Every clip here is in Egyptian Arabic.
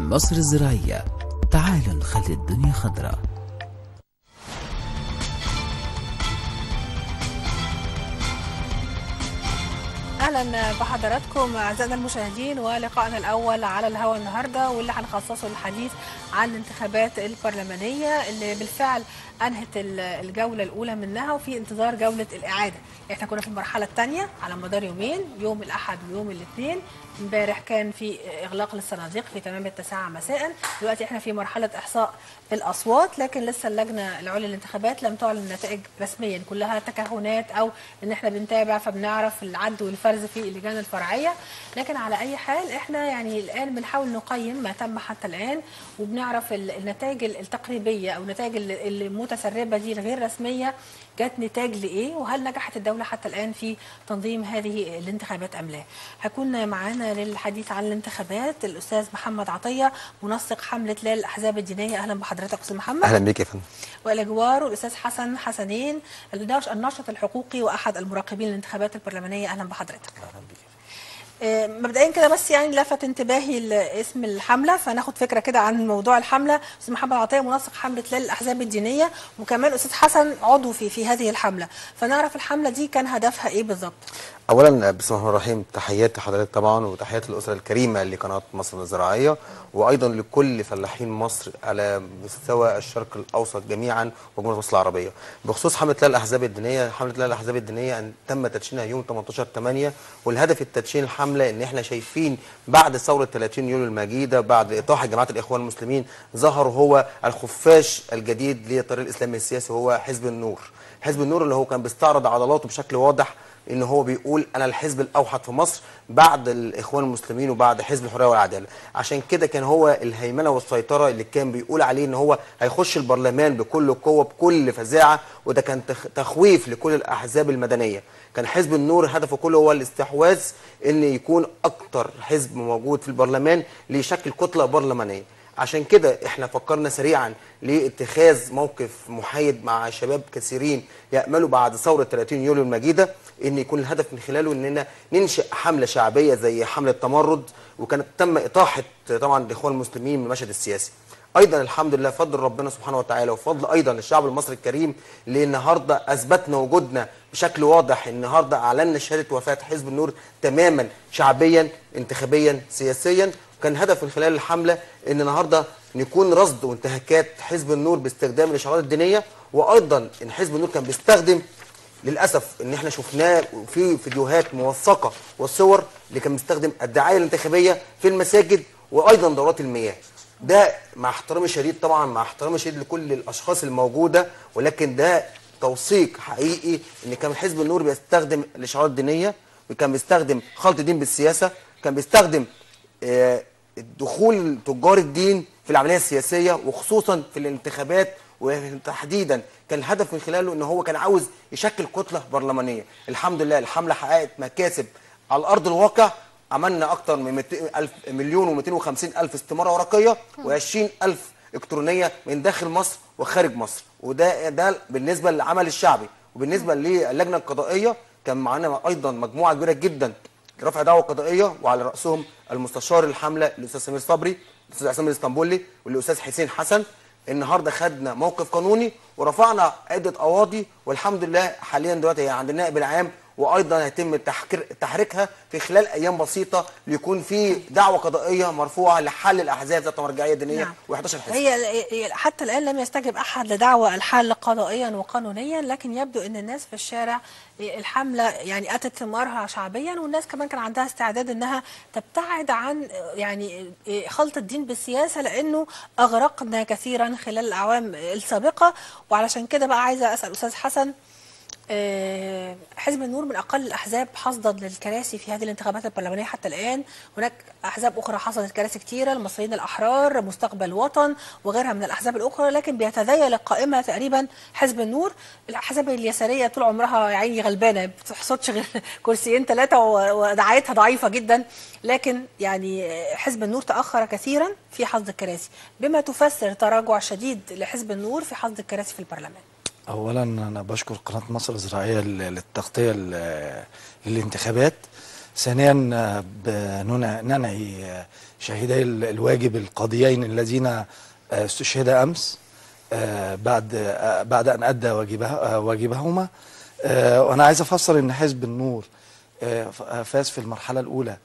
مصر الزراعية تعالوا نخلي الدنيا خضراء اهلا بحضراتكم اعزائنا المشاهدين ولقائنا الاول على الهواء النهارده واللي هنخصصه للحديث عن الانتخابات البرلمانيه اللي بالفعل انهت الجوله الاولى منها وفي انتظار جوله الاعاده احنا كنا في المرحله الثانيه على مدار يومين يوم الاحد ويوم الاثنين امبارح كان في اغلاق للصناديق في تمام التاسعه مساء دلوقتي احنا في مرحله احصاء الاصوات لكن لسه اللجنه العليا للانتخابات لم تعلن النتائج رسميا كلها تكهنات او ان احنا بنتابع فبنعرف العد والفرز في اللجان الفرعيه لكن على اي حال احنا يعني الان بنحاول نقيم ما تم حتى الان وبنعرف النتائج التقريبيه او النتائج المتسربه دي الغير رسميه جت نتاج لايه وهل نجحت الدوله حتى الان في تنظيم هذه الانتخابات ام لا هيكون معانا للحديث عن الانتخابات الاستاذ محمد عطيه منسق حمله لا الاحزاب الدينيه اهلا بحضرتك استاذ محمد اهلا بيك يا فندم والى جواره الاستاذ حسن حسنين الناشط الحقوقي واحد المراقبين للانتخابات البرلمانيه اهلا بحضرتك اهلا بيك مبدئيا كده بس يعني لفت انتباهي اسم الحمله فناخد فكره كده عن موضوع الحمله استاذ محمد عطيه منسق حمله لا الاحزاب الدينيه وكمان استاذ حسن عضو في في هذه الحمله فنعرف الحمله دي كان هدفها ايه بالظبط اولا بسم الله الرحمن الرحيم تحياتي لحضرتك طبعا وتحيات الاسره الكريمه لقناه مصر الزراعيه وايضا لكل فلاحين مصر على مستوى الشرق الاوسط جميعا وجمهوريه مصر العربيه بخصوص حمله لا الاحزاب الدينيه حمله لا الاحزاب الدينيه ان تم تدشينها يوم 18 8 والهدف التدشين الحمله ان احنا شايفين بعد ثوره 30 يوليو المجيده بعد اطاحه جماعه الاخوان المسلمين ظهر هو الخفاش الجديد للطريق الاسلامي السياسي هو حزب النور حزب النور اللي هو كان بيستعرض عضلاته بشكل واضح ان هو بيقول انا الحزب الاوحد في مصر بعد الاخوان المسلمين وبعد حزب الحريه والعداله عشان كده كان هو الهيمنه والسيطره اللي كان بيقول عليه ان هو هيخش البرلمان بكل قوه بكل فزاعه وده كان تخويف لكل الاحزاب المدنيه كان حزب النور هدفه كله هو الاستحواذ ان يكون اكتر حزب موجود في البرلمان ليشكل كتله برلمانيه عشان كده احنا فكرنا سريعا لاتخاذ موقف محايد مع شباب كثيرين ياملوا بعد ثوره 30 يوليو المجيده ان يكون الهدف من خلاله اننا ننشئ حمله شعبيه زي حمله تمرد وكانت تم اطاحه طبعا الاخوان المسلمين من المشهد السياسي. ايضا الحمد لله فضل ربنا سبحانه وتعالى وفضل ايضا الشعب المصري الكريم للنهارده اثبتنا وجودنا بشكل واضح النهارده اعلنا شهاده وفاه حزب النور تماما شعبيا انتخابيا سياسيا كان هدف من خلال الحمله ان النهارده نكون رصد وانتهاكات حزب النور باستخدام الاشارات الدينيه وايضا ان حزب النور كان بيستخدم للاسف ان احنا شفناه في فيديوهات موثقه والصور اللي كان بيستخدم الدعايه الانتخابيه في المساجد وايضا دورات المياه ده مع احترامي الشديد طبعا مع احترامي الشديد لكل الاشخاص الموجوده ولكن ده توثيق حقيقي ان كان حزب النور بيستخدم الاشارات الدينيه وكان بيستخدم خلط الدين بالسياسه كان بيستخدم آه دخول تجار الدين في العمليه السياسيه وخصوصا في الانتخابات وتحديدا كان الهدف من خلاله ان هو كان عاوز يشكل كتله برلمانيه الحمد لله الحمله حققت مكاسب على ارض الواقع عملنا اكتر من 200 الف مليون و250 الف استماره ورقيه و20 الف الكترونيه من داخل مصر وخارج مصر وده ده بالنسبه للعمل الشعبي وبالنسبه للجنه القضائيه كان معانا ايضا مجموعه كبيره جدا رفع دعوه قضائيه وعلى راسهم المستشار الحمله الاستاذ سمير صبري الاستاذ عصام الاسطنبولي والاستاذ حسين حسن النهارده خدنا موقف قانوني ورفعنا عده قواضي والحمد لله حاليا دلوقتي هي عند النائب العام وايضا هيتم تحكير تحريكها في خلال ايام بسيطه ليكون في دعوه قضائيه مرفوعه لحل الاحزاب ذات مرجعيه دينيه نعم. و11 حزب هي حتى الان لم يستجب احد لدعوى الحل قضائيا وقانونيا لكن يبدو ان الناس في الشارع الحمله يعني اتت ثمارها شعبيا والناس كمان كان عندها استعداد انها تبتعد عن يعني خلط الدين بالسياسه لانه اغرقنا كثيرا خلال الاعوام السابقه وعلشان كده بقى عايزه اسال استاذ حسن حزب النور من اقل الاحزاب حصدا للكراسي في هذه الانتخابات البرلمانيه حتى الان هناك احزاب اخرى حصدت كراسي كثيره المصريين الاحرار مستقبل وطن وغيرها من الاحزاب الاخرى لكن بيتذيل القائمه تقريبا حزب النور الاحزاب اليساريه طول عمرها يا عيني غلبانه ما بتحصدش غير كرسيين ثلاثه ودعايتها ضعيفه جدا لكن يعني حزب النور تاخر كثيرا في حصد الكراسي بما تفسر تراجع شديد لحزب النور في حصد الكراسي في البرلمان اولا انا بشكر قناه مصر الزراعيه للتغطيه للانتخابات ثانيا آه، بننع- ننعي آه، شهيدي ال- الواجب القاضيين الذين آه، استشهدا امس آه، بعد آه، بعد ان ادى واجبها آه، واجبهما آه، وانا عايز افسر ان حزب النور آه، ف- آه، فاز في المرحله الاولى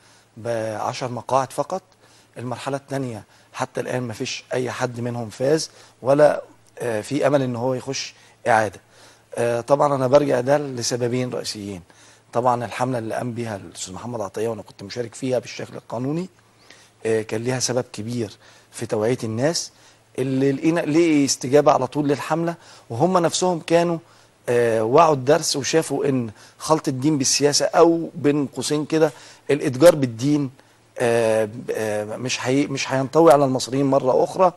بعشر مقاعد فقط المرحله الثانيه حتى الان ما فيش اي حد منهم فاز ولا آه، في امل ان هو يخش اعاده آه، طبعا انا برجع ده لسببين رئيسيين طبعا الحمله اللي قام بيها الاستاذ محمد عطيه وانا كنت مشارك فيها بالشكل القانوني آه، كان ليها سبب كبير في توعيه الناس اللي لقينا ليه استجابه على طول للحمله وهم نفسهم كانوا آه، وعوا الدرس وشافوا ان خلط الدين بالسياسه او بين قوسين كده الاتجار بالدين آه، ب- آه، مش هي مش هينطوي على المصريين مره اخرى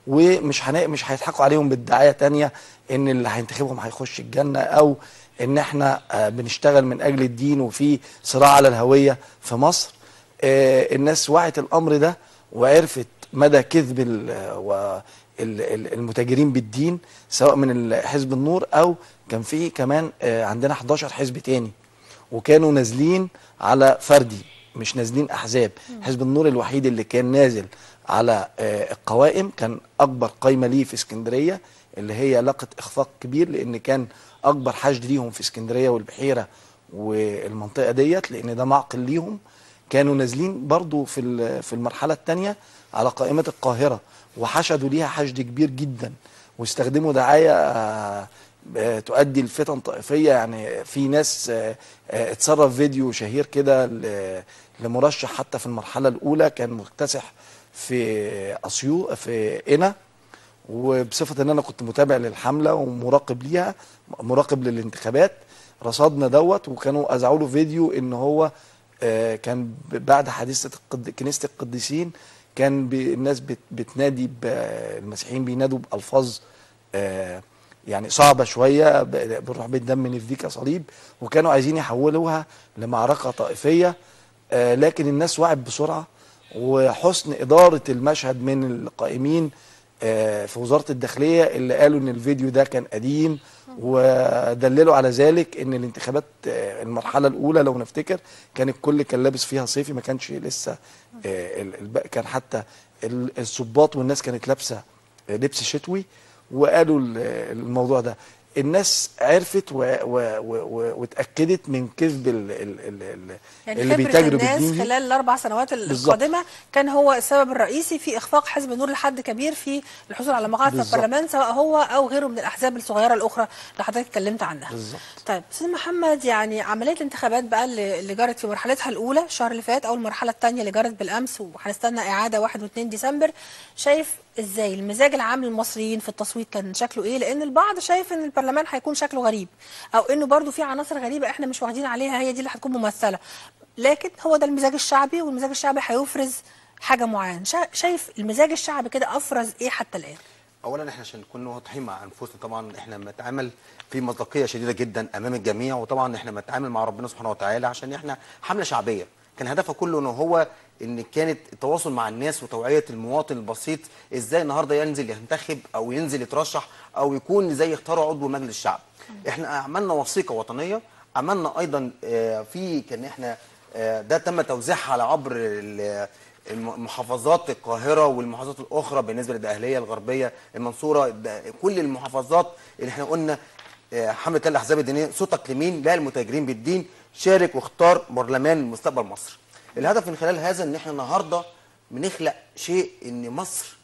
ومش هن... مش هيضحكوا عليهم بالدعايه تانية ان اللي هينتخبهم هيخش الجنه او ان احنا آه، بنشتغل من اجل الدين وفي صراع على الهويه في مصر آه، الناس وعت الامر ده وعرفت مدى كذب ال- و- ال- ال- المتاجرين بالدين سواء من ال- حزب النور او كان في كمان آه، عندنا 11 حزب تاني وكانوا نازلين على فردي مش نازلين احزاب حزب النور الوحيد اللي كان نازل على آه، القوائم كان اكبر قايمه ليه في اسكندريه اللي هي لقت اخفاق كبير لان كان اكبر حشد ليهم في اسكندريه والبحيره والمنطقه ديت لان ده معقل ليهم كانوا نازلين برضو في ال- في المرحله الثانيه على قائمه القاهره وحشدوا ليها حشد كبير جدا واستخدموا دعايه آه، آه، تؤدي لفتن طائفيه يعني في ناس آه، آه، اتصرف فيديو شهير كده ل- لمرشح حتى في المرحله الاولى كان مكتسح في اسيو في قنا وبصفه ان انا كنت متابع للحمله ومراقب ليها مراقب للانتخابات رصدنا دوت وكانوا اذاعوا له فيديو ان هو آه، كان ب- بعد حادثه القد... كنيسه القديسين كان ب... الناس بت... بتنادي ب... المسيحيين بينادوا بالفاظ آه، يعني صعبه شويه ب- بنروح بالدم نفديك يا صليب وكانوا عايزين يحولوها لمعركه طائفيه آه، لكن الناس وعت بسرعه وحسن اداره المشهد من القائمين آه، في وزاره الداخليه اللي قالوا ان الفيديو ده كان قديم ودللوا على ذلك ان الانتخابات آه، المرحله الاولى لو نفتكر كان الكل كان لابس فيها صيفي ما كانش لسه آه، ال- الب- كان حتى ال- الضباط والناس كانت لابسه آه، لبس شتوي وقالوا ال- الموضوع ده الناس عرفت و... و... و... و... واتاكدت من كذب ال... ال... ال... ال... يعني اللي خبرة بيتاجروا الناس بالدين دي. خلال الأربع سنوات بالظبط. القادمة كان هو السبب الرئيسي في إخفاق حزب النور لحد كبير في الحصول على مقاعد في بالظبط. البرلمان سواء هو أو غيره من الأحزاب الصغيرة الأخرى اللي حضرتك اتكلمت عنها بالظبط. طيب أستاذ محمد يعني عملية الانتخابات بقى اللي اللي جرت في مرحلتها الأولى الشهر اللي فات أو المرحلة الثانية اللي جرت بالأمس وهنستنى إعادة 1 و2 ديسمبر شايف ازاي المزاج العام للمصريين في التصويت كان شكله ايه لان البعض شايف ان البرلمان هيكون شكله غريب او انه برضو في عناصر غريبه احنا مش واخدين عليها هي دي اللي هتكون ممثله لكن هو ده المزاج الشعبي والمزاج الشعبي هيفرز حاجه معينه شا- شايف المزاج الشعبي كده افرز ايه حتى الان اولا احنا عشان نكون واضحين مع انفسنا طبعا احنا بنتعامل في مصداقيه شديده جدا امام الجميع وطبعا احنا بنتعامل مع ربنا سبحانه وتعالى عشان احنا حمله شعبيه كان هدفها كله ان هو ان كانت التواصل مع الناس وتوعيه المواطن البسيط ازاي النهارده ينزل ينتخب او ينزل يترشح او يكون زي يختاروا عضو مجلس الشعب احنا عملنا وثيقه وطنيه عملنا ايضا آه، في كان احنا آه، ده تم توزيعها على عبر ال- الم- محافظات القاهرة والمحافظات الأخرى بالنسبة للدقهلية الغربية المنصورة ده- كل المحافظات اللي احنا قلنا آه، حملة الأحزاب الدينية صوتك لمين لا المتاجرين بالدين شارك واختار برلمان مستقبل مصر الهدف من خلال هذا ان احنا النهارده بنخلق شيء ان مصر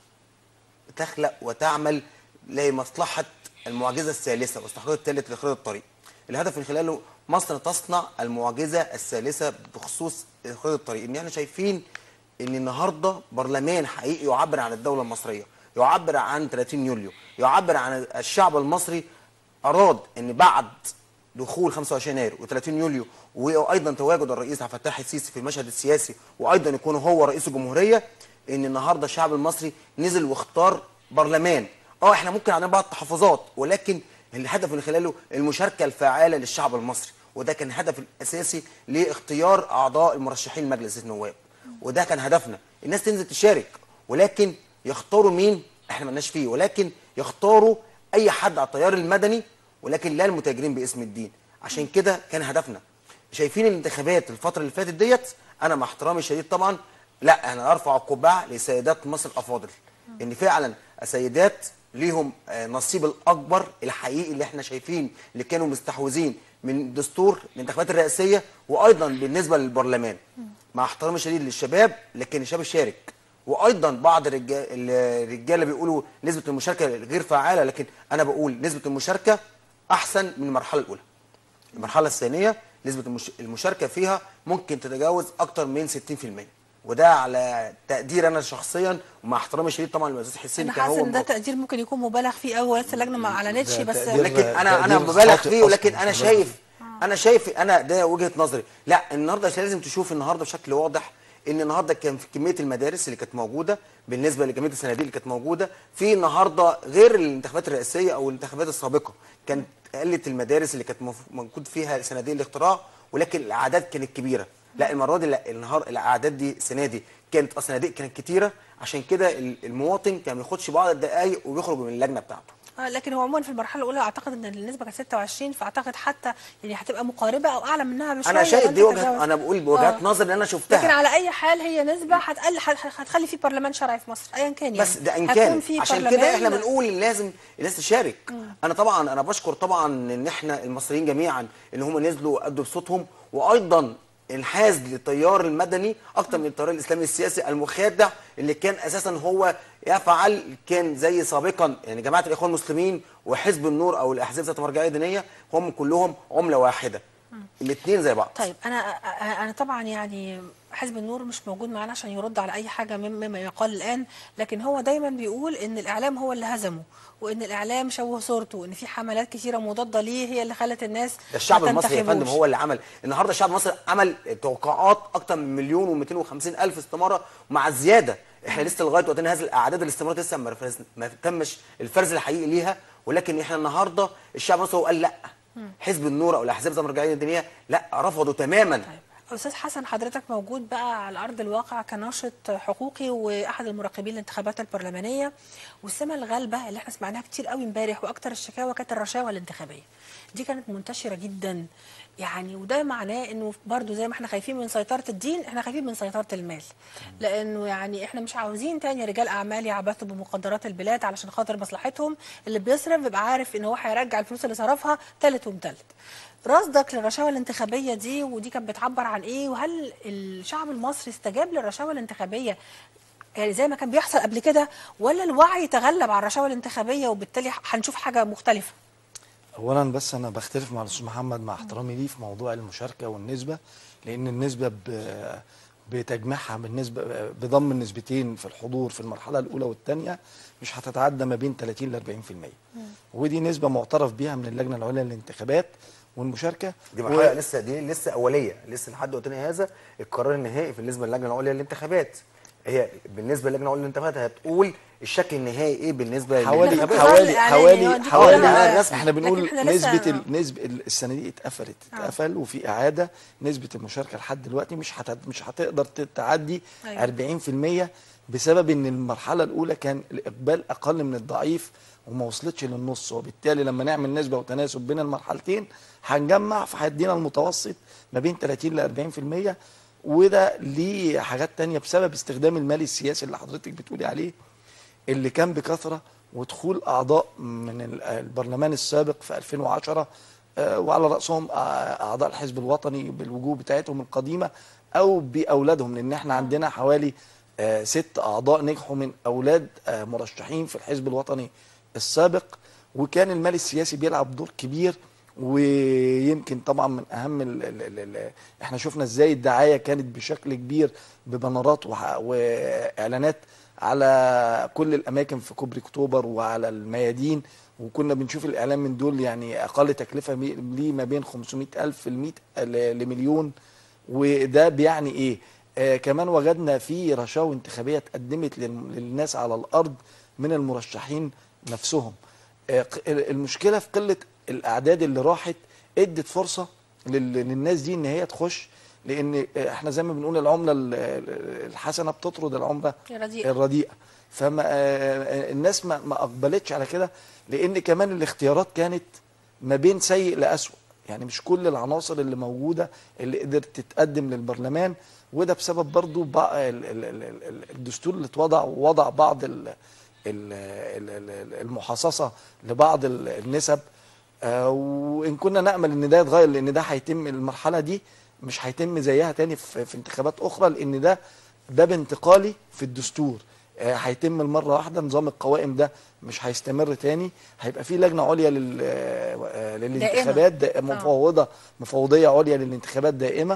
تخلق وتعمل لمصلحة المعجزة الثالثة واستحقاق الثالث لخير الطريق الهدف من خلاله مصر تصنع المعجزة الثالثة بخصوص خير الطريق ان احنا شايفين ان النهاردة برلمان حقيقي يعبر عن الدولة المصرية يعبر عن 30 يوليو يعبر عن الشعب المصري اراد ان بعد دخول 25 يناير و30 يوليو وايضا تواجد الرئيس عبد الفتاح السيسي في المشهد السياسي وايضا يكون هو رئيس الجمهوريه ان النهارده الشعب المصري نزل واختار برلمان اه احنا ممكن عندنا بعض التحفظات ولكن الهدف من خلاله المشاركه الفعاله للشعب المصري وده كان الهدف الاساسي لاختيار اعضاء المرشحين لمجلس النواب وده كان هدفنا الناس تنزل تشارك ولكن يختاروا مين احنا مالناش فيه ولكن يختاروا اي حد على التيار المدني ولكن لا المتاجرين باسم الدين عشان كده كان هدفنا شايفين الانتخابات الفتره اللي فاتت ديت انا مع احترامي الشديد طبعا لا انا ارفع القبعه لسيدات مصر الافاضل ان فعلا السيدات ليهم آه، نصيب الاكبر الحقيقي اللي احنا شايفين اللي كانوا مستحوذين من دستور الانتخابات الرئاسيه وايضا بالنسبه للبرلمان مع احترامي الشديد للشباب لكن الشباب شارك وايضا بعض الرجال الرجاله بيقولوا نسبه المشاركه غير فعاله لكن انا بقول نسبه المشاركه احسن من المرحله الاولى المرحله الثانيه نسبه المش... المشاركه فيها ممكن تتجاوز اكتر من 60% وده على تقدير انا شخصيا ومع احترامي الشديد طبعا للاستاذ حسين انا حاسه ان ده الموقف. تقدير ممكن يكون مبالغ فيه قوي لسه اللجنه ما اعلنتش ده بس تقدير لكن انا انا تقدير مبالغ خاطئ فيه أصلاً ولكن مش انا مبالغ شايف انا شايف انا ده وجهه نظري لا النهارده لازم تشوف النهارده بشكل واضح ان النهارده كان في كميه المدارس اللي كانت موجوده بالنسبه لكميه الصناديق اللي كانت موجوده في النهارده غير الانتخابات الرئاسيه او الانتخابات السابقه كانت قلت المدارس اللي كانت مف- موجود فيها صناديق الاختراع ولكن الاعداد كانت كبيره لا المره دي لا النهار الاعداد دي السنه دي كانت الصناديق كانت كتيره عشان كده ال- المواطن كان ما ياخدش بعض الدقائق وبيخرج من اللجنه بتاعته آه، لكن هو عموما في المرحله الاولى اعتقد ان النسبه كانت 26 فاعتقد حتى يعني هتبقى مقاربه او اعلى منها بشويه انا شايف لن دي وجهه تتجاوز. انا بقول بوجهات آه. نظر اللي انا لكن شفتها على اي حال هي نسبه هتقل هت- هتخلي في برلمان شرعي في مصر ايا كان يعني بس ده ان هيكون كان في عشان برلمان- كده احنا بنقول إن لازم الناس تشارك انا طبعا انا بشكر طبعا ان احنا المصريين جميعا ان هم نزلوا وادوا بصوتهم وايضا انحاز للتيار المدني اكتر من التيار الاسلامي السياسي المخادع اللي كان اساسا هو يفعل كان زي سابقا يعني جماعه الاخوان المسلمين وحزب النور او الاحزاب ذات مرجعيه دينيه هم كلهم عمله واحده الاثنين زي بعض طيب انا انا طبعا يعني حزب النور مش موجود معانا عشان يرد على اي حاجه مم- مما يقال الان لكن هو دايما بيقول ان الاعلام هو اللي هزمه وان الاعلام شوه صورته وان في حملات كثيره مضاده ليه هي اللي خلت الناس ده الشعب ما المصري يا فندم تنتخبوش. هو اللي عمل النهارده الشعب المصري عمل توقعات اكتر من مليون و250 الف استماره مع الزياده احنا لسه لغايه وقتنا هذه الاعداد الاستمارات لسه ما فرز- ما تمش الفرز الحقيقي ليها ولكن احنا النهارده الشعب المصري هو قال لا حزب النور او الاحزاب ذات المرجعيه الدينيه لا رفضوا تماما طيب استاذ حسن حضرتك موجود بقى على ارض الواقع كناشط حقوقي واحد المراقبين للانتخابات البرلمانيه والسمه الغالبه اللي احنا سمعناها كتير قوي امبارح واكتر الشكاوى كانت الرشاوى الانتخابيه دي كانت منتشره جدا يعني وده معناه انه برضو زي ما احنا خايفين من سيطره الدين احنا خايفين من سيطره المال لانه يعني احنا مش عاوزين تاني رجال اعمال يعبثوا بمقدرات البلاد علشان خاطر مصلحتهم اللي بيصرف بيبقى عارف ان هو هيرجع الفلوس اللي صرفها تالت ومتلت رصدك للرشاوى الانتخابيه دي ودي كانت بتعبر عن ايه وهل الشعب المصري استجاب للرشاوى الانتخابيه يعني زي ما كان بيحصل قبل كده ولا الوعي تغلب على الرشاوى الانتخابيه وبالتالي هنشوف حاجه مختلفه اولا بس انا بختلف مع الاستاذ محمد مع احترامي ليه في موضوع المشاركه والنسبه لان النسبه ب- بتجميعها بالنسبه بضم النسبتين في الحضور في المرحله الاولى والثانيه مش هتتعدى ما بين 30 ل 40% ودي نسبه معترف بيها من اللجنه العليا للانتخابات والمشاركه دي و- مرحله لسه دي لسه اوليه لسه لحد وقتنا هذا القرار النهائي بالنسبه للجنه العليا للانتخابات هي بالنسبه للجنه العليا للانتخابات هتقول الشكل النهائي ايه بالنسبه حوالي للانتخابات. الانتظار حوالي الإعلاني حوالي هو دي حوالي كلها احنا لكن بنقول إحنا لسه- نسبه ال- نسبه ال- السنه دي اتقفلت اتقفل وفي اعاده نسبه المشاركه لحد دلوقتي مش هت مش هتقدر تعدي أيوة. 40% بسبب ان المرحله الاولى كان الاقبال اقل من الضعيف وما وصلتش للنص وبالتالي لما نعمل نسبه وتناسب بين المرحلتين هنجمع فهيدينا المتوسط ما بين 30 ل 40% وده ليه حاجات تانية بسبب استخدام المال السياسي اللي حضرتك بتقولي عليه اللي كان بكثره ودخول اعضاء من ال- البرلمان السابق في 2010 آه، وعلى راسهم آه، اعضاء الحزب الوطني بالوجوه بتاعتهم القديمه او باولادهم لان احنا عندنا حوالي آه، ست اعضاء نجحوا من اولاد آه، مرشحين في الحزب الوطني السابق وكان المال السياسي بيلعب دور كبير ويمكن طبعا من اهم ال ال ال ال احنا شفنا ازاي الدعايه كانت بشكل كبير ببنرات وح- واعلانات على كل الاماكن في كوبري اكتوبر وعلى الميادين وكنا بنشوف الاعلان من دول يعني اقل تكلفه مي- ليه ما بين 500 الف ل لمليون وده بيعني ايه آه كمان وجدنا في رشاوى انتخابيه اتقدمت لل- للناس على الارض من المرشحين نفسهم آه، ق- المشكله في قله الاعداد اللي راحت ادت فرصه لل- للناس دي ان هي تخش لان آه، احنا زي ما بنقول العمله ال- ال- الحسنه بتطرد العمله الرديئة. الرديئه فما آه، آه، الناس ما ما اقبلتش على كده لان كمان الاختيارات كانت ما بين سيء لاسوء يعني مش كل العناصر اللي موجوده اللي قدرت تتقدم للبرلمان وده بسبب برضو بع- ال- ال- ال- ال- الدستور اللي اتوضع ووضع بعض ال- ال- ال- ال- المحاصصه لبعض ال- النسب آه، وان كنا نامل ان ده يتغير لان ده هيتم المرحله دي مش هيتم زيها تاني في, في انتخابات اخرى لان ده باب انتقالي في الدستور آه، هيتم المره واحده نظام القوائم ده مش هيستمر تاني هيبقى في لجنه عليا لل آه، آه، للانتخابات دا- مفوضه مفوضيه عليا للانتخابات دائمه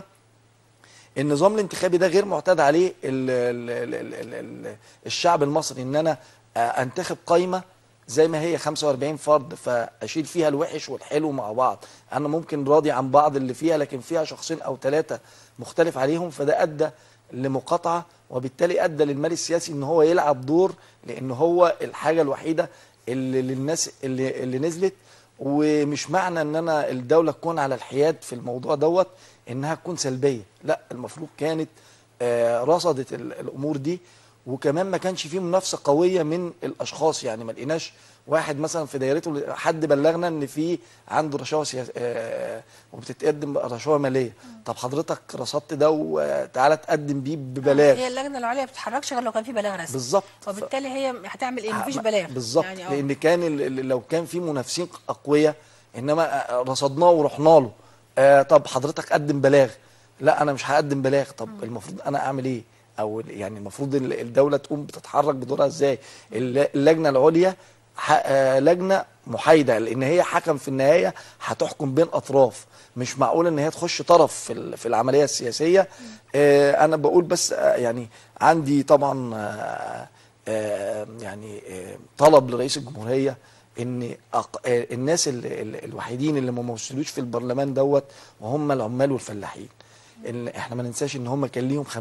النظام الانتخابي ده غير معتاد عليه ال ال ال ال ال الشعب المصري ان انا آه، انتخب قايمه زي ما هي 45 فرد فاشيل فيها الوحش والحلو مع بعض انا ممكن راضي عن بعض اللي فيها لكن فيها شخصين او ثلاثه مختلف عليهم فده ادى لمقاطعه وبالتالي ادى للمال السياسي ان هو يلعب دور لان هو الحاجه الوحيده اللي للناس اللي, اللي نزلت ومش معنى ان انا الدوله تكون على الحياد في الموضوع دوت انها تكون سلبيه لا المفروض كانت آه، رصدت ال- الامور دي وكمان ما كانش فيه منافسه قويه من الاشخاص يعني ما لقيناش واحد مثلا في دايرته حد بلغنا ان في عنده رشاوى سياس... آه، وبتتقدم رشاوى ماليه طب حضرتك رصدت ده وتعالى تقدم بيه ببلاغ هي اللجنه العليا ما بتتحركش غير لو كان في بلاغ رسمي بالظبط وبالتالي هي هتعمل ايه مفيش بلاغ بالظبط يعني يعني لان كان ال- ال- لو كان في منافسين اقوياء انما آه، رصدناه ورحنا له آه طب حضرتك قدم بلاغ لا انا مش هقدم بلاغ طب المفروض انا اعمل ايه او يعني المفروض ال- الدوله تقوم بتتحرك بدورها ازاي الل- اللجنه العليا ح- آه، لجنه محايده لان هي حكم في النهايه هتحكم بين اطراف مش معقول ان هي تخش طرف في ال- في العمليه السياسيه آه، انا بقول بس آه، يعني عندي طبعا آه، آه، يعني آه، طلب لرئيس الجمهوريه ان أق... آه، الناس ال... ال... الوحيدين اللي ما موصلوش في البرلمان دوت وهم العمال والفلاحين إن احنا ما ننساش ان هم كان ليهم 50%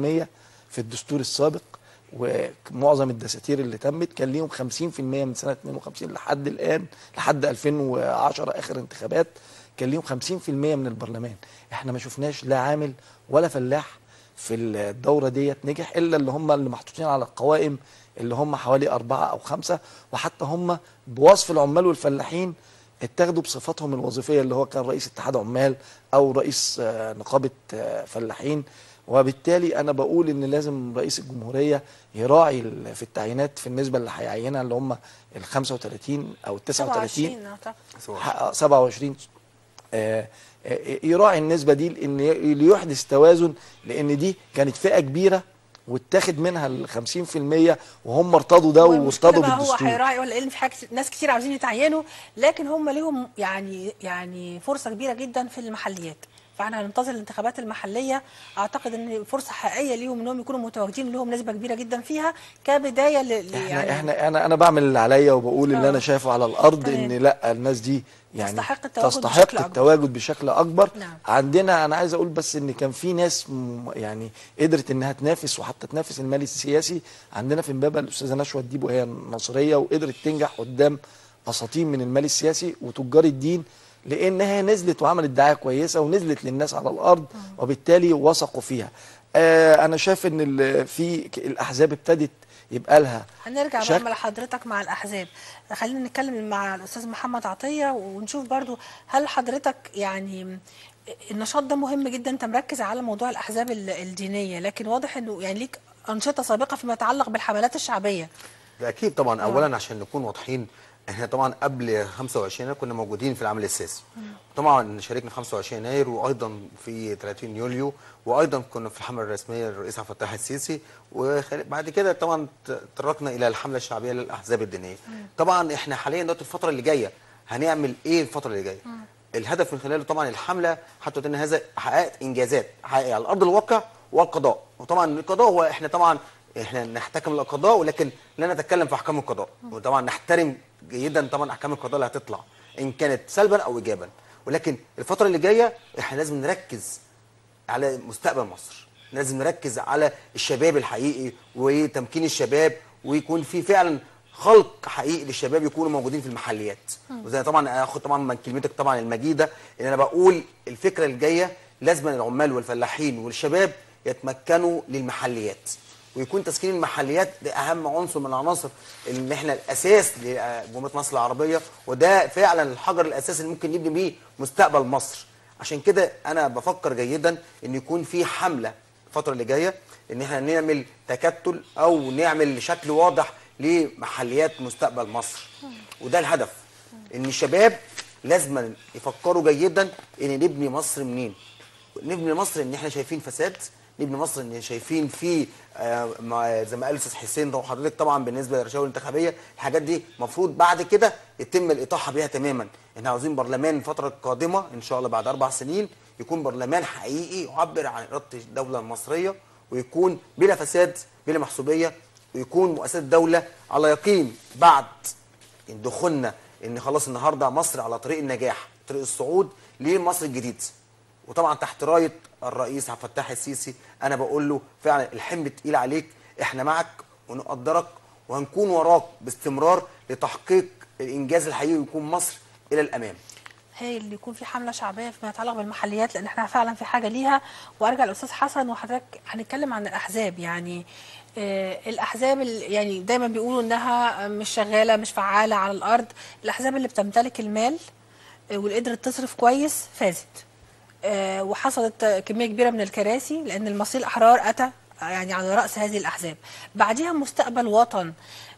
في الدستور السابق ومعظم الدساتير اللي تمت كان ليهم 50% من سنه 52 لحد الان لحد 2010 اخر انتخابات كان ليهم 50% من البرلمان احنا ما شفناش لا عامل ولا فلاح في الدوره ديت نجح الا اللي هم اللي محطوطين على القوائم اللي هم حوالي أربعة أو خمسة وحتى هم بوصف العمال والفلاحين اتاخدوا بصفاتهم الوظيفية اللي هو كان رئيس اتحاد عمال أو رئيس آه، نقابة آه، فلاحين وبالتالي أنا بقول إن لازم رئيس الجمهورية يراعي ال- في التعيينات في النسبة اللي هيعينها اللي هم ال 35 أو ال 39 27 أعتقد. حقق 27 آه، آه، يراعي النسبه دي لان ي- ليحدث توازن لان دي كانت فئه كبيره واتاخد منها ال 50% وهم ارتضوا ده والمشكلة وارتضوا بقى هو بالدستور هيراعي ولا لان في حاجه ناس كتير عاوزين يتعينوا لكن هم ليهم يعني يعني فرصه كبيره جدا في المحليات فاحنا هننتظر الانتخابات المحليه اعتقد ان فرصه حقيقيه ليهم انهم يكونوا متواجدين لهم نسبه كبيره جدا فيها كبدايه ل... ل- احنا يعني احنا انا انا بعمل اللي عليا وبقول اللي آه. انا شايفه على الارض تمام. ان لا الناس دي يعني تستحق التواجد تستحق بشكل أكبر. التواجد بشكل اكبر نعم. عندنا انا عايز اقول بس ان كان في ناس م- يعني قدرت انها تنافس وحتى تنافس المال السياسي عندنا في امبابه الاستاذه نشوى الديب وهي نصريه وقدرت تنجح قدام اساطين من المال السياسي وتجار الدين لانها نزلت وعملت دعايه كويسه ونزلت للناس على الارض وبالتالي وثقوا فيها آه انا شايف ان ال- في ك- الاحزاب ابتدت يبقى لها هنرجع بقى شكل. مع حضرتك مع الاحزاب خلينا نتكلم مع الاستاذ محمد عطيه ونشوف برضو هل حضرتك يعني النشاط ده مهم جدا انت مركز على موضوع الاحزاب ال- الدينيه لكن واضح انه يعني ليك انشطه سابقه فيما يتعلق بالحملات الشعبيه ده اكيد طبعا اولا عشان نكون واضحين احنا طبعا قبل 25 يناير كنا موجودين في العمل السياسي طبعا شاركنا في 25 يناير وايضا في 30 يوليو وايضا كنا في الحمله الرسميه للرئيس عبد الفتاح السيسي وبعد كده طبعا تطرقنا الى الحمله الشعبيه للاحزاب الدينيه طبعا احنا حاليا دلوقتي الفتره اللي جايه هنعمل ايه الفتره اللي جايه الهدف من خلاله طبعا الحمله حتى ان هذا حققت انجازات حقيقيه على ارض الواقع والقضاء وطبعا القضاء هو احنا طبعا احنا نحتكم القضاء ولكن لا نتكلم في احكام القضاء وطبعا نحترم جدا طبعا احكام القضاء اللي هتطلع ان كانت سلبا او ايجابا ولكن الفتره اللي جايه احنا لازم نركز على مستقبل مصر لازم نركز على الشباب الحقيقي وتمكين الشباب ويكون في فعلا خلق حقيقي للشباب يكونوا موجودين في المحليات وزي طبعا اخد طبعا من كلمتك طبعا المجيده ان انا بقول الفكره الجايه لازم العمال والفلاحين والشباب يتمكنوا للمحليات ويكون تسكين المحليات ده اهم عنصر من العناصر اللي احنا الاساس لجمهوريه مصر العربيه وده فعلا الحجر الاساسي اللي ممكن نبني بيه مستقبل مصر عشان كده انا بفكر جيدا ان يكون في حمله الفتره اللي جايه ان احنا نعمل تكتل او نعمل شكل واضح لمحليات مستقبل مصر وده الهدف ان الشباب لازم يفكروا جيدا ان نبني مصر منين نبني مصر ان احنا شايفين فساد نبني مصر ان شايفين في آه، مع- زي ما قال الاستاذ حسين ده حضرتك طبعا بالنسبه للرشاوي الانتخابيه الحاجات دي المفروض بعد كده يتم الاطاحه بيها تماما احنا عاوزين برلمان الفتره القادمه ان شاء الله بعد اربع سنين يكون برلمان حقيقي يعبر عن اراده الدوله المصريه ويكون بلا فساد بلا محسوبيه ويكون مؤسسات الدوله على يقين بعد إن دخولنا ان خلاص النهارده مصر على طريق النجاح طريق الصعود لمصر الجديد وطبعا تحت رايه الرئيس عبد الفتاح السيسي انا بقول له فعلا الحمل تقيل عليك احنا معك ونقدرك وهنكون وراك باستمرار لتحقيق الانجاز الحقيقي ويكون مصر الى الامام هايل يكون في حمله شعبيه فيما يتعلق بالمحليات لان احنا فعلا في حاجه ليها وارجع للاستاذ حسن وحضرتك هنتكلم عن الاحزاب يعني آه الاحزاب ال- يعني دايما بيقولوا انها مش شغاله مش فعاله على الارض الاحزاب اللي بتمتلك المال آه، واللي قدرت تصرف كويس فازت آه، وحصلت آه، كميه كبيره من الكراسي لان المصريين الاحرار اتى آه، يعني على راس هذه الاحزاب بعدها مستقبل وطن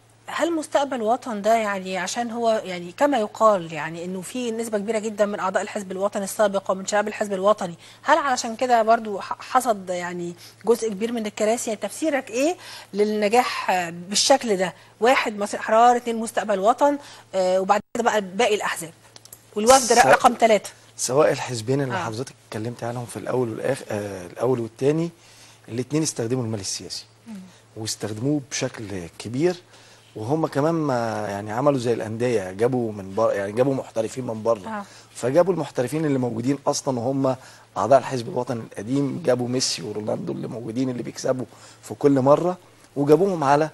هل مستقبل وطن ده يعني عشان هو يعني كما يقال يعني انه في نسبه كبيره جدا من اعضاء الحزب الوطني السابق ومن شباب الحزب الوطني هل علشان كده برضو ح- حصد يعني جزء كبير من الكراسي يعني تفسيرك ايه للنجاح آه، بالشكل ده واحد مصر احرار اثنين مستقبل وطن آه، وبعد كده بقى باقي الاحزاب والوفد س- رقم ثلاثة سواء الحزبين اللي آه. حضرتك اتكلمت عنهم في الاول والاخر آه الاول والثاني الاثنين استخدموا المال السياسي واستخدموه بشكل كبير وهم كمان ما يعني عملوا زي الانديه جابوا من بره يعني جابوا محترفين من بره آه. فجابوا المحترفين اللي موجودين اصلا وهم اعضاء الحزب الوطني القديم جابوا ميسي ورونالدو اللي موجودين اللي بيكسبوا في كل مره وجابوهم على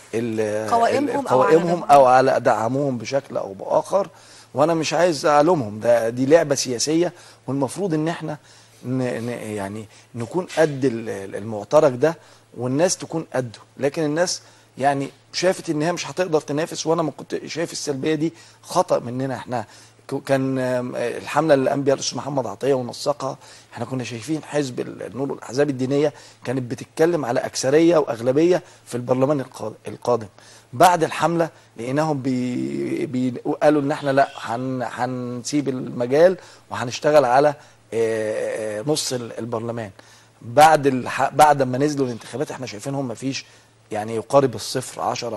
ال- قوائمهم ال- أو على قوائمهم دعمهم. او على دعمهم بشكل او باخر وانا مش عايز الومهم ده دي لعبه سياسيه والمفروض ان احنا ن ن يعني نكون قد ال- ال- المعترك ده والناس تكون قده لكن الناس يعني شافت ان هي مش هتقدر تنافس وانا ما كنت شايف السلبيه دي خطا مننا احنا ك- كان آم، آه، الحمله اللي قام بيها الاستاذ محمد عطيه ونسقها احنا كنا شايفين حزب ال- النور والاحزاب الدينيه كانت بتتكلم على اكثريه واغلبيه في البرلمان القا- القادم بعد الحمله لقيناهم بي بي قالوا ان احنا لا هن هنسيب المجال وهنشتغل على آه، آه، نص ال- البرلمان بعد الح... بعد ما نزلوا الانتخابات احنا شايفينهم ما فيش يعني يقارب الصفر 10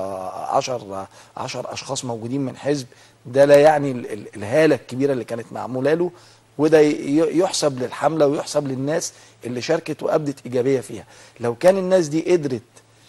10 10 اشخاص موجودين من حزب ده لا يعني ال- ال- الهاله الكبيره اللي كانت معموله له وده ي- يحسب للحمله ويحسب للناس اللي شاركت وابدت ايجابيه فيها لو كان الناس دي قدرت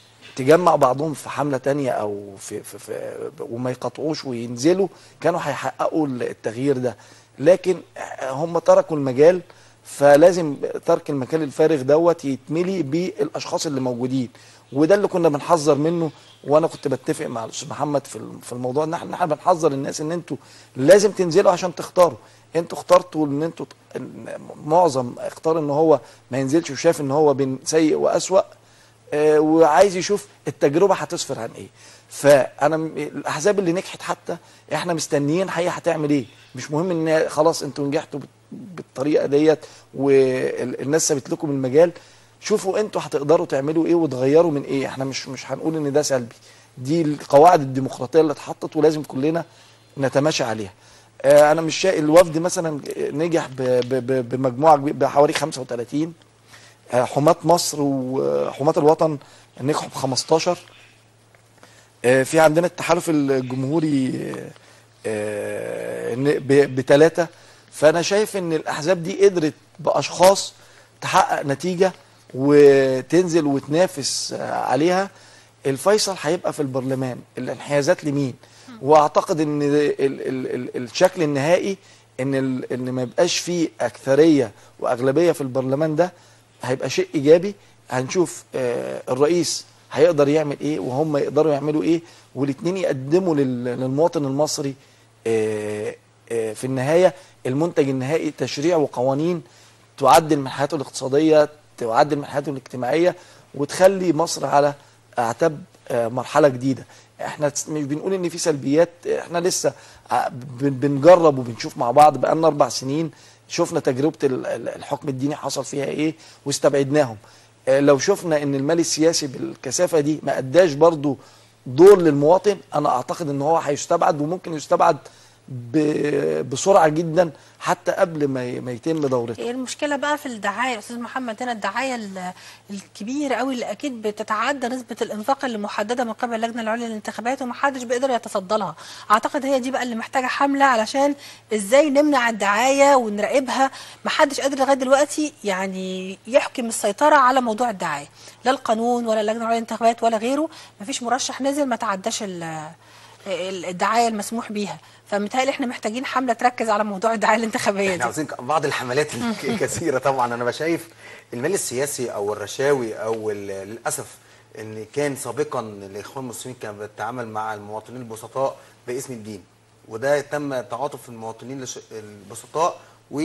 تجمع بعضهم في حمله تانية او في, في, في وما يقطعوش وينزلوا كانوا هيحققوا التغيير ده لكن هم تركوا المجال فلازم ترك المكان الفارغ دوت يتملي بالاشخاص اللي موجودين وده اللي كنا بنحذر منه وانا كنت بتفق مع الاستاذ محمد في الم- في الموضوع ان احنا إن احنا بنحذر الناس ان انتوا لازم تنزلوا عشان تختاروا انتوا اخترتوا ان انتوا ت- إن معظم اختار ان هو ما ينزلش وشاف ان هو بين سيء واسوأ آه، وعايز يشوف التجربه هتسفر عن ايه فانا م- الاحزاب اللي نجحت حتى احنا مستنيين هي هتعمل ايه مش مهم ان هي خلاص انتوا نجحتوا بت- بالطريقه ديت والناس سابت لكم المجال شوفوا انتوا هتقدروا تعملوا ايه وتغيروا من ايه احنا مش مش هنقول ان ده سلبي دي القواعد الديمقراطيه اللي اتحطت ولازم كلنا نتماشى عليها آه، انا مش شايف الوفد مثلا نجح ب- ب- ب- بمجموعه كبيرة- بحوالي 35 آه، حماة مصر وحماة الوطن نجحوا ب 15 آه، في عندنا التحالف الجمهوري بثلاثة فأنا شايف إن الأحزاب دي قدرت بأشخاص تحقق نتيجة وتنزل وتنافس آه، عليها الفيصل هيبقى في البرلمان الانحيازات لمين واعتقد ان ال ال ال الشكل النهائي ان ال ان ما يبقاش فيه اكثريه واغلبيه في البرلمان ده هيبقى شيء ايجابي هنشوف آه الرئيس هيقدر يعمل ايه وهم يقدروا يعملوا ايه والاثنين يقدموا لل- للمواطن المصري آه آه في النهايه المنتج النهائي تشريع وقوانين تعدل من حياته الاقتصاديه تعدل من حياته الاجتماعيه وتخلي مصر على اعتب آه، مرحله جديده احنا تس- مش بنقول ان في سلبيات احنا لسه ع- بن- بنجرب وبنشوف مع بعض بقالنا اربع سنين شفنا تجربه ال- ال- الحكم الديني حصل فيها ايه واستبعدناهم آه، لو شفنا ان المال السياسي بالكثافه دي ما اداش برضو دور للمواطن انا اعتقد ان هو هيستبعد وممكن يستبعد ب- بسرعه جدا حتى قبل ما ي- ما يتم دورته ايه المشكله بقى في الدعايه يا استاذ محمد هنا الدعايه ال- الكبيره قوي اللي اكيد بتتعدى نسبه الانفاق اللي محدده من قبل اللجنه العليا للانتخابات ومحدش بيقدر يتصدى لها اعتقد هي دي بقى اللي محتاجه حمله علشان ازاي نمنع الدعايه ونراقبها محدش قادر لغايه دلوقتي يعني يحكم السيطره على موضوع الدعايه لا القانون ولا اللجنه العليا للانتخابات ولا غيره مفيش مرشح نزل ما تعداش ال- الدعايه المسموح بيها فمتهيألي احنا محتاجين حمله تركز على موضوع الدعايه الانتخابيه احنا دي عاوزين بعض الحملات الك- الكثيره طبعا انا بشايف المال السياسي او الرشاوي او ال- للاسف ان كان سابقا الاخوان المسلمين كان بيتعامل مع المواطنين البسطاء باسم الدين وده تم تعاطف المواطنين الش- البسطاء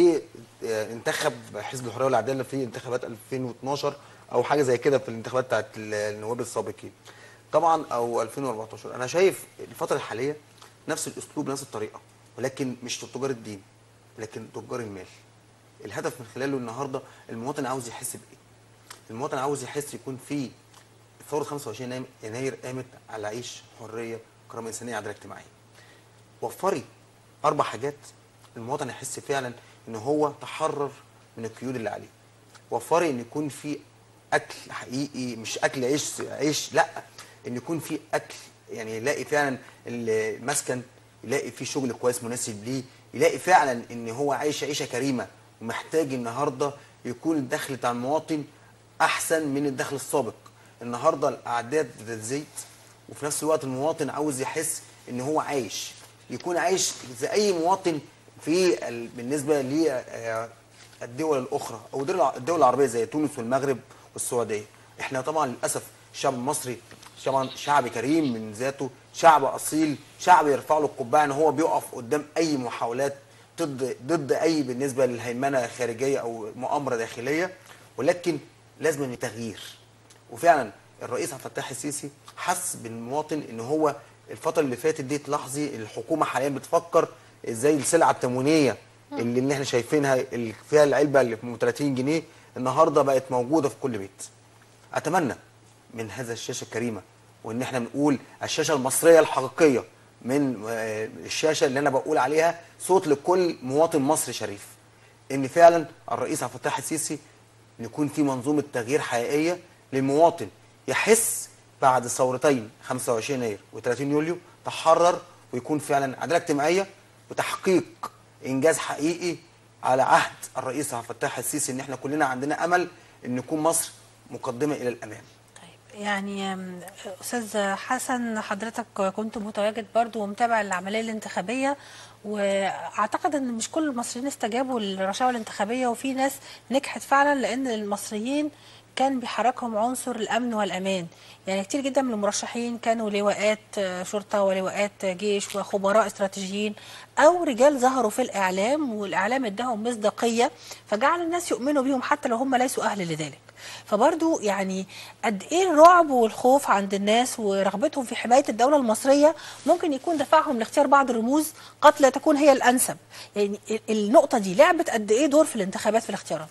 وانتخب حزب الحريه والعداله في انتخابات 2012 او حاجه زي كده في الانتخابات بتاعت ال- النواب السابقين طبعا او 2014 انا شايف الفتره الحاليه نفس الاسلوب نفس الطريقه ولكن مش تجار الدين لكن تجار المال الهدف من خلاله النهارده المواطن عاوز يحس بايه المواطن عاوز يحس يكون في ثوره 25 يناير قامت على عيش حريه كرامه انسانيه عداله اجتماعيه وفري اربع حاجات المواطن يحس فعلا ان هو تحرر من القيود اللي عليه وفري ان يكون في اكل حقيقي مش اكل عيش عيش لا ان يكون في اكل يعني يلاقي فعلا المسكن يلاقي فيه شغل كويس مناسب ليه يلاقي فعلا ان هو عايش عيشه كريمه ومحتاج النهارده يكون الدخل بتاع المواطن احسن من الدخل السابق النهارده الاعداد بتزيد وفي نفس الوقت المواطن عاوز يحس ان هو عايش يكون عايش زي اي مواطن في ال- بالنسبه للدول الاخرى او الدول الدول العربيه زي تونس والمغرب والسعوديه احنا طبعا للاسف الشعب المصري طبعا شعب كريم من ذاته شعب اصيل شعب يرفع له القبعه ان هو بيقف قدام اي محاولات ضد ضد اي بالنسبه للهيمنه خارجيه او مؤامره داخليه ولكن لازم تغيير وفعلا الرئيس عبد الفتاح السيسي حس بالمواطن ان هو الفتره اللي فاتت دي تلاحظي الحكومه حاليا بتفكر ازاي السلعه التموينيه اللي اللي احنا شايفينها اللي فيها العلبه اللي ب 30 جنيه النهارده بقت موجوده في كل بيت اتمنى من هذا الشاشه الكريمه وان احنا بنقول الشاشه المصريه الحقيقيه من آه، الشاشه اللي انا بقول عليها صوت لكل مواطن مصري شريف ان فعلا الرئيس عبد الفتاح السيسي ان يكون في منظومه تغيير حقيقيه للمواطن يحس بعد ثورتين 25 يناير و30 يوليو تحرر ويكون فعلا عداله اجتماعيه وتحقيق انجاز حقيقي على عهد الرئيس عبد الفتاح السيسي ان احنا كلنا عندنا امل ان نكون مصر مقدمه الى الامام طيب يعني أم، استاذ حسن حضرتك كنت متواجد برضو ومتابع العمليه الانتخابيه واعتقد ان مش كل المصريين استجابوا للرشاوى الانتخابيه وفي ناس نجحت فعلا لان المصريين كان بيحركهم عنصر الامن والامان يعني كتير جدا من المرشحين كانوا لواءات آه، شرطه ولواءات جيش وخبراء استراتيجيين او رجال ظهروا في الاعلام والاعلام اداهم مصداقيه فجعل الناس يؤمنوا بيهم حتى لو هم ليسوا اهل لذلك فبرضو يعني قد ايه الرعب والخوف عند الناس ورغبتهم في حمايه الدوله المصريه ممكن يكون دفعهم لاختيار بعض الرموز قد لا تكون هي الانسب يعني ال- النقطه دي لعبت قد ايه دور في الانتخابات في الاختيارات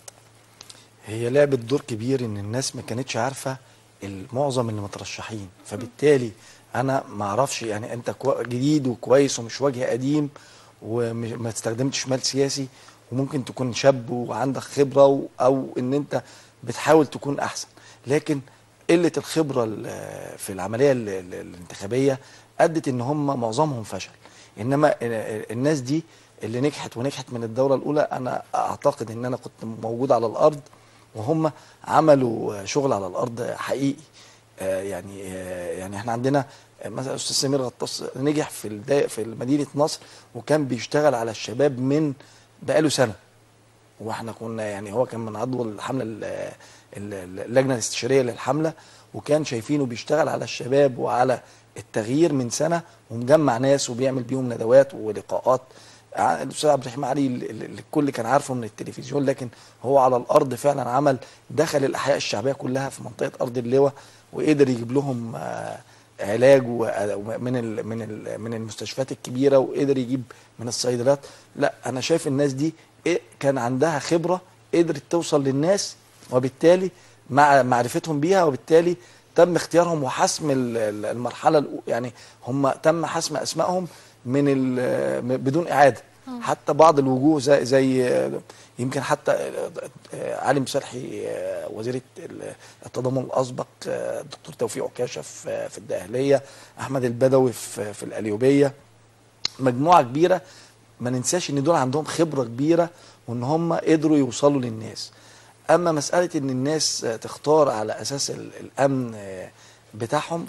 هي لعبت دور كبير ان الناس ما كانتش عارفه المعظم اللي مترشحين فبالتالي انا ما اعرفش يعني انت كوا- جديد وكويس ومش وجه قديم وما استخدمتش مال سياسي وممكن تكون شاب وعندك خبره و- او ان انت بتحاول تكون احسن لكن قله الخبره ال- في العمليه ال- ال- الانتخابيه ادت ان هم معظمهم فشل انما ال- الناس دي اللي نجحت ونجحت من الدوره الاولى انا اعتقد ان انا كنت موجود على الارض وهم عملوا شغل على الارض حقيقي آه، يعني آه، يعني احنا عندنا آه، مثلا استاذ سمير غطاس نجح في الدا- في مدينه نصر وكان بيشتغل على الشباب من بقاله سنه واحنا كنا يعني هو كان من عضو الحمله ال- ال- اللجنه الاستشاريه للحمله وكان شايفينه بيشتغل على الشباب وعلى التغيير من سنه ومجمع ناس وبيعمل بيهم ندوات ولقاءات ع- الاستاذ عبد الرحيم علي ال- ال- اللي الكل كان عارفه من التلفزيون لكن هو على الارض فعلا عمل دخل الاحياء الشعبيه كلها في منطقه ارض اللواء وقدر يجيب لهم آه، علاج و- من ال من ال من المستشفيات الكبيره وقدر يجيب من الصيدليات لا انا شايف الناس دي إيه كان عندها خبره قدرت توصل للناس وبالتالي مع معرفتهم بيها وبالتالي تم اختيارهم وحسم ال- ال- المرحله الأو- يعني هم تم حسم اسمائهم من ال- م- بدون اعاده حتى بعض الوجوه زي زي آه، يمكن حتى آه، آه، علي مسلحي آه، وزير الت- التضامن الاسبق آه، الدكتور توفيق عكاشه في في الدقهليه احمد البدوي في في القليوبيه مجموعه كبيره ما ننساش ان دول عندهم خبره كبيره وان هم قدروا يوصلوا للناس اما مساله ان الناس آه، تختار على اساس ال- الامن آه، بتاعهم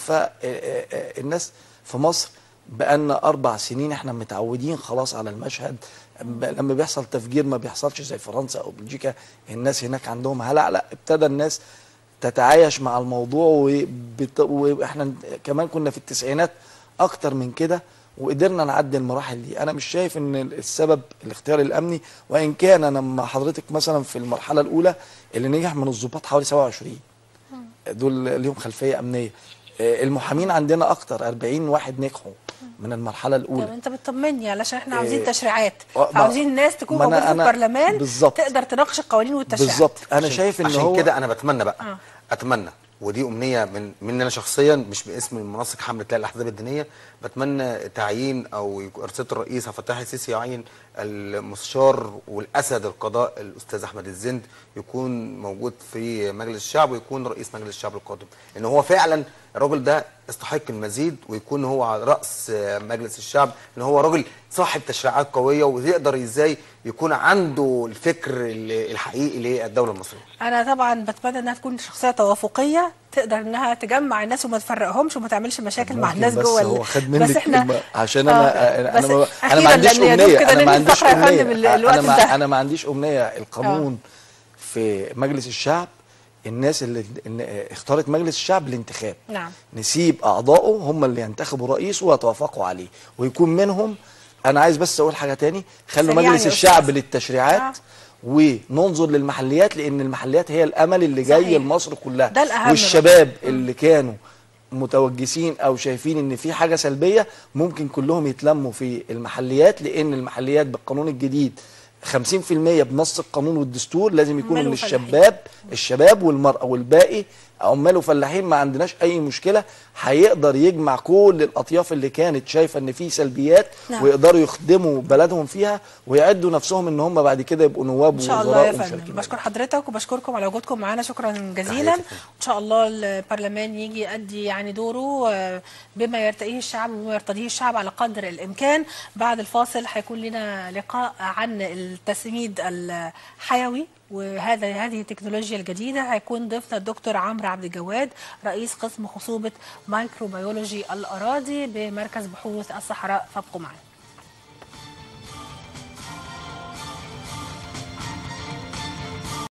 فالناس في مصر بقالنا اربع سنين احنا متعودين خلاص على المشهد ب- لما بيحصل تفجير ما بيحصلش زي فرنسا او بلجيكا الناس هناك عندهم هلع لا ابتدى الناس تتعايش مع الموضوع وبت... واحنا كمان كنا في التسعينات اكتر من كده وقدرنا نعدي المراحل دي انا مش شايف ان السبب الاختيار الامني وان كان انا مع حضرتك مثلا في المرحله الاولى اللي نجح من الضباط حوالي 27 دول ليهم خلفيه امنيه آه، المحامين عندنا اكتر 40 واحد نجحوا من المرحله طب الاولى انت بتطمني علشان احنا عاوزين إيه، تشريعات آه، ما- عاوزين الناس تكون ما أنا- موجوده في أنا- البرلمان بالظبط. تقدر تناقش القوانين والتشريعات بالظبط انا عشان- شايف ان عشان هو كده انا بتمنى بقى آه. اتمنى ودي امنيه من مني انا شخصيا مش باسم منسق حمله لا الاحزاب الدينيه بتمنى تعيين او يكون رساله الرئيس عبد الفتاح السيسي يعين المستشار والاسد القضاء الاستاذ احمد الزند يكون موجود في مجلس الشعب ويكون رئيس مجلس الشعب القادم ان هو فعلا الراجل ده يستحق المزيد ويكون هو على راس مجلس الشعب ان هو راجل صاحب تشريعات قويه ويقدر ازاي يكون عنده الفكر الحقيقي للدوله المصريه انا طبعا بتمنى انها تكون شخصيه توافقيه تقدر انها تجمع الناس وما تفرقهمش وما تعملش مشاكل مع ممكن الناس بس جوه ال- هو خد منك كلمة عشان انا انا بس انا, ما- أنا أخيراً ما عنديش لأن يا دوب امنيه كده انا ما ننهي عنديش الفقرة يا امنيه فندم ال- انا الوقت ما انتهى. انا ما عنديش امنيه القانون في مجلس الشعب الناس اللي اللي اختارت مجلس الشعب الانتخاب نعم. نسيب اعضائه هم اللي ينتخبوا رئيس ويتوافقوا عليه ويكون منهم انا عايز بس اقول حاجه تاني خلوا سريعاً مجلس يا الشعب أستاذ. للتشريعات وننظر للمحليات لان المحليات هي الامل اللي جاي صحيح. لمصر كلها ده الأهم والشباب اللي كانوا متوجسين او شايفين ان في حاجه سلبيه ممكن كلهم يتلموا في المحليات لان المحليات بالقانون الجديد 50% بنص القانون والدستور لازم يكونوا عمال من وفلاحين. الشباب الشباب والمرأة والباقي عمال وفلاحين ما عندناش اي مشكله هيقدر يجمع كل الاطياف اللي كانت شايفه ان في سلبيات نعم. ويقدروا يخدموا بلدهم فيها ويعدوا نفسهم ان هم بعد كده يبقوا نواب ان شاء الله ووزراء يا ومشاركين فندم بشكر حضرتك وبشكركم على وجودكم معنا شكرا جزيلا تحياتي يا فندم. ان شاء الله البرلمان يجي يؤدي يعني دوره آه، بما يرتقيه الشعب وبما يرتضيه الشعب على قدر الامكان بعد الفاصل هيكون لنا لقاء عن التسميد الحيوي وهذا هذه التكنولوجيا الجديده هيكون ضيفنا الدكتور عمرو عبد الجواد رئيس قسم خصوبه مايكروبيولوجي الاراضي بمركز بحوث الصحراء فابقوا معنا